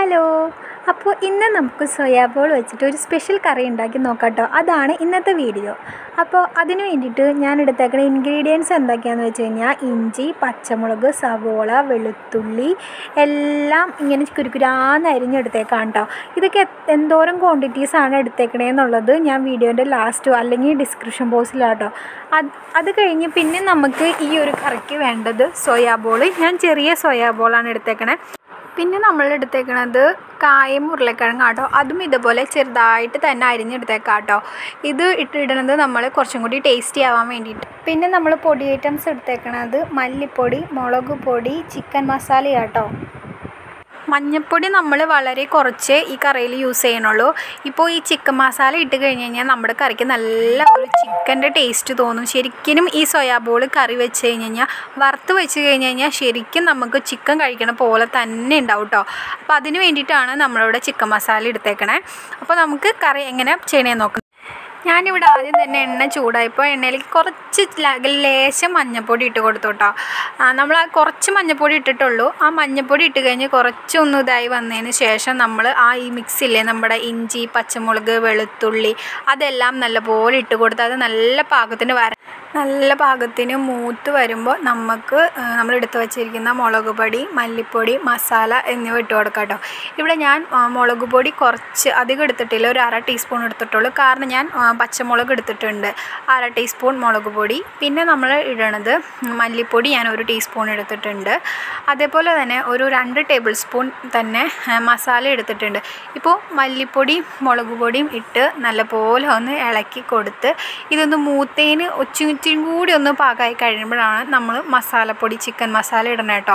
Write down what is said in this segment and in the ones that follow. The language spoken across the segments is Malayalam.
ഹലോ അപ്പോൾ ഇന്ന് നമുക്ക് സോയാബോൾ വെച്ചിട്ട് ഒരു സ്പെഷ്യൽ കറി ഉണ്ടാക്കി നോക്കാം കേട്ടോ അതാണ് ഇന്നത്തെ വീഡിയോ അപ്പോൾ അതിന് വേണ്ടിയിട്ട് ഞാൻ എടുത്തേക്കുന്ന ഇൻഗ്രീഡിയൻസ് എന്തൊക്കെയാണെന്ന് വെച്ച് കഴിഞ്ഞാൽ ഇഞ്ചി പച്ചമുളക് സവോള വെളുത്തുള്ളി എല്ലാം ഇങ്ങനെ കുരുക്കുരാന്ന് അരിഞ്ഞെടുത്തേക്കാം കേട്ടോ ഇതൊക്കെ എ- എന്തോരം ക്വാണ്ടിറ്റീസാണ് എടുത്തേക്കണേന്നുള്ളത് ഞാൻ വീഡിയോൻ്റെ ലാസ്റ്റോ അല്ലെങ്കിൽ ഡിസ്ക്രിപ്ഷൻ ബോക്സിലാട്ടോ അത് അത് കഴിഞ്ഞ് പിന്നെ നമുക്ക് ഈ ഒരു കറിക്ക് വേണ്ടത് സോയാബോൾ ഞാൻ ചെറിയ സോയാബോളാണ് എടുത്തേക്കണേ പിന്നെ നമ്മൾ എടുത്തേക്കണത് കായും ഉരുളക്കിഴങ്ങ് കേട്ടോ അതും ഇതുപോലെ ചെറുതായിട്ട് തന്നെ അരിഞ്ഞെടുത്തേക്കാം കേട്ടോ ഇത് ഇട്ടിടുന്നത് നമ്മൾ കുറച്ചും കൂടി ടേസ്റ്റി ആവാൻ വേണ്ടിയിട്ട് പിന്നെ നമ്മൾ പൊടി ഐറ്റംസ് എടുത്തേക്കണത് മല്ലിപ്പൊടി മുളക് പൊടി ചിക്കൻ മസാല കേട്ടോ മഞ്ഞൾപ്പൊടി നമ്മൾ വളരെ കുറച്ച് ഈ കറിയിൽ യൂസ് ചെയ്യണുള്ളൂ ഇപ്പോൾ ഈ ചിക്കൻ മസാല ഇട്ട് കഴിഞ്ഞ് കഴിഞ്ഞാൽ നമ്മുടെ കറിക്ക് നല്ല ഒരു ചിക്കൻ്റെ ടേസ്റ്റ് തോന്നും ശരിക്കും ഈ സോയാബോൾ കറി വെച്ച് കഴിഞ്ഞ് കഴിഞ്ഞാൽ വറുത്ത് വെച്ച് കഴിഞ്ഞ് കഴിഞ്ഞാൽ ശരിക്കും നമുക്ക് ചിക്കൻ കഴിക്കണ പോലെ തന്നെ ഉണ്ടാവും കേട്ടോ അപ്പോൾ അതിന് വേണ്ടിയിട്ടാണ് നമ്മളിവിടെ ചിക്കൻ മസാല എടുത്തേക്കണേ അപ്പോൾ നമുക്ക് കറി എങ്ങനെ ചെയ്യണേന്ന് നോക്കാം ഞാനിവിടെ ആദ്യം തന്നെ എണ്ണ ചൂടായപ്പോൾ എണ്ണയിലേക്ക് കുറച്ച് ല- ലേശം മഞ്ഞൾപ്പൊടി ഇട്ട് കൊടുത്തു കേട്ടോ നമ്മൾ ആ കുറച്ച് മഞ്ഞൾപ്പൊടി ഇട്ടിട്ടുള്ളൂ ആ മഞ്ഞൾപ്പൊടി ഇട്ട് കഴിഞ്ഞ് കുറച്ചൊന്ന് ഇതായി വന്നതിന് ശേഷം നമ്മൾ ആ ഈ മിക്സില്ലേ നമ്മുടെ ഇഞ്ചി പച്ചമുളക് വെളുത്തുള്ളി അതെല്ലാം നല്ലപോലെ ഇട്ട് കൊടുത്ത് അത് നല്ല പാകത്തിന് വര നല്ല പാകത്തിന് മൂത്ത് വരുമ്പോൾ നമുക്ക് നമ്മൾ എടുത്ത് വച്ചിരിക്കുന്ന മുളക് പൊടി മല്ലിപ്പൊടി മസാല എന്നിവ ഇട്ട് കൊടുക്കാം കേട്ടോ ഇവിടെ ഞാൻ ആ, മുളക് പൊടി കുറച്ച് അധികം എടുത്തിട്ടില്ല ഒരു അര ടീസ്പൂൺ എടുത്തിട്ടുള്ളൂ കാരണം ഞാൻ ആ, പച്ചമുളക് എടുത്തിട്ടുണ്ട് അര ടീസ്പൂൺ മുളക് പൊടി പിന്നെ നമ്മൾ ഇടണത് മല്ലിപ്പൊടി ഞാൻ ഒരു ടീസ്പൂൺ എടുത്തിട്ടുണ്ട് അതേപോലെ തന്നെ ഒരു രണ്ട് ടേബിൾ സ്പൂൺ തന്നെ ആ, മസാല എടുത്തിട്ടുണ്ട് ഇപ്പോൾ മല്ലിപ്പൊടിയും മുളക് പൊടിയും ഇട്ട് നല്ലപോലെ ഒന്ന് ഇളക്കി കൊടുത്ത് ഇതൊന്ന് മൂത്തേന് ഒച്ചും ഇച്ചിരി കൂടി ഒന്ന് പാകമായി കഴിയുമ്പോഴാണ് നമ്മൾ മസാലപ്പൊടി ചിക്കൻ മസാല ഇടണം കേട്ടോ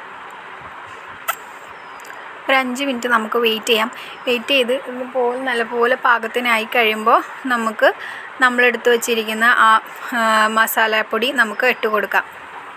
ഒരു അഞ്ച് മിനിറ്റ് നമുക്ക് വെയിറ്റ് ചെയ്യാം വെയിറ്റ് ചെയ്ത് ഇതുപോലെ നല്ലപോലെ പാകത്തിനായി കഴിയുമ്പോൾ നമുക്ക് നമ്മളെടുത്ത് വച്ചിരിക്കുന്ന ആ ആ, മസാലപ്പൊടി നമുക്ക് ഇട്ട് കൊടുക്കാം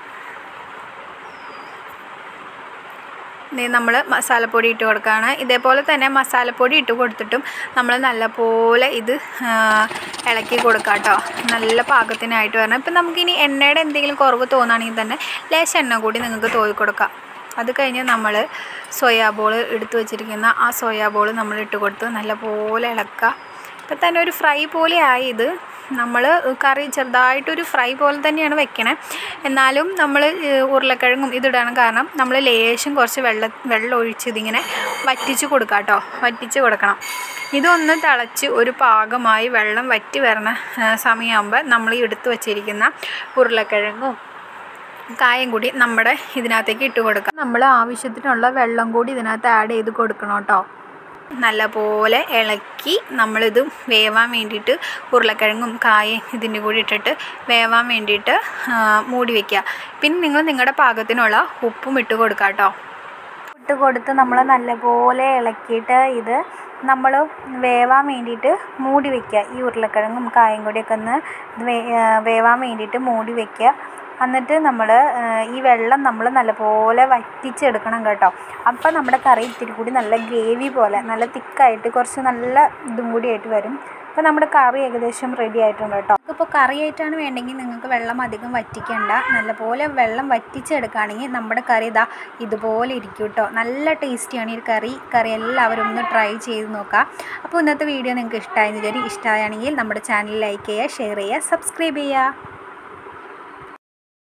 നമ്മൾ മസാലപ്പൊടി ഇട്ട് കൊടുക്കുകയാണ് ഇതേപോലെ തന്നെ മസാലപ്പൊടി ഇട്ട് കൊടുത്തിട്ടും നമ്മൾ നല്ലപോലെ ഇത് ആ, ഇളക്കി കൊടുക്കുക കേട്ടോ നല്ല പാകത്തിനായിട്ട് വരണം ഇപ്പം നമുക്കിനി എണ്ണയുടെ എന്തെങ്കിലും കുറവ് തോന്നുകയാണെങ്കിൽ തന്നെ ലേശം എണ്ണ കൂടി നിങ്ങൾക്ക് തോയി കൊടുക്കാം അത് കഴിഞ്ഞ് നമ്മൾ സോയാബോൾ എടുത്ത് വെച്ചിരിക്കുന്ന ആ സോയാബോൾ നമ്മൾ ഇട്ട് കൊടുത്ത് നല്ലപോലെ ഇളക്കുക ഇപ്പം തന്നെ ഒരു ഫ്രൈ പോലെ ആയി ഇത് നമ്മൾ കറി ചെറുതായിട്ടൊരു ഫ്രൈ പോലെ തന്നെയാണ് വെക്കണേ എന്നാലും നമ്മൾ ഉരുളക്കിഴങ്ങും ഇതിടണം കാരണം നമ്മൾ ലേശം കുറച്ച് വെള്ളം വെള്ളം ഒഴിച്ച് ഇതിങ്ങനെ വറ്റിച്ച് കൊടുക്കാം കേട്ടോ വറ്റിച്ച് കൊടുക്കണം ഇതൊന്ന് തിളച്ച് ഒരു പാകമായി വെള്ളം വറ്റി വരണ ആ, സമയമാകുമ്പോൾ നമ്മൾ ഈ എടുത്ത് വച്ചിരിക്കുന്ന ഉരുളക്കിഴങ്ങും കായം കൂടി നമ്മുടെ ഇതിനകത്തേക്ക് ഇട്ട് കൊടുക്കാം നമ്മൾ ആവശ്യത്തിനുള്ള വെള്ളം കൂടി ഇതിനകത്ത് ആഡ് ചെയ്ത് കൊടുക്കണം കേട്ടോ നല്ലപോലെ ഇളക്കി നമ്മളിത് വേവാൻ വേണ്ടിയിട്ട് ഉരുളക്കിഴങ്ങും കായും ഇതിൻ്റെ കൂടി ഇട്ടിട്ട് വേവാൻ വേണ്ടിയിട്ട് ആ, മൂടി വയ്ക്കുക പിന്നെ നിങ്ങൾ നിങ്ങളുടെ പാകത്തിനുള്ള ഉപ്പും ഇട്ട് കൊടുക്കുക കേട്ടോ ഇട്ട് കൊടുത്ത് നമ്മൾ നല്ലപോലെ ഇളക്കിയിട്ട് ഇത് നമ്മൾ വേവാൻ വേണ്ടിയിട്ട് മൂടി വയ്ക്കുക ഈ ഉരുളക്കിഴങ്ങും കായും കൂടിയൊക്കെ ഒന്ന് ഇത് വേ ആ, വേവാൻ വേണ്ടിയിട്ട് മൂടി വയ്ക്കുക എന്നിട്ട് നമ്മൾ ഈ വെള്ളം നമ്മൾ നല്ലപോലെ വറ്റിച്ചെടുക്കണം കേട്ടോ അപ്പം നമ്മുടെ കറി ഇത്തിരി കൂടി നല്ല ഗ്രേവി പോലെ നല്ല തിക്കായിട്ട് കുറച്ച് നല്ല ഇതും കൂടി ആയിട്ട് വരും അപ്പോൾ നമ്മുടെ കറി ഏകദേശം റെഡി ആയിട്ടുണ്ട് കേട്ടോ ഇപ്പോൾ കറിയായിട്ടാണ് വേണ്ടെങ്കിൽ നിങ്ങൾക്ക് വെള്ളം അധികം വറ്റിക്കണ്ട നല്ലപോലെ വെള്ളം വറ്റിച്ചെടുക്കുകയാണെങ്കിൽ നമ്മുടെ കറി ഇതാ ഇതുപോലെ ഇരിക്കും കേട്ടോ നല്ല ടേസ്റ്റിയാണ് ഈ കറി കറി എല്ലാവരും ഒന്ന് ട്രൈ ചെയ്ത് നോക്കുക അപ്പോൾ ഇന്നത്തെ വീഡിയോ നിങ്ങൾക്ക് ഇഷ്ടമായെന്ന് വിചാരിക്കും ഇഷ്ടമാണെങ്കിൽ നമ്മുടെ ചാനൽ ലൈക്ക് ചെയ്യുക ഷെയർ ചെയ്യുക സബ്സ്ക്രൈബ് ചെയ്യുക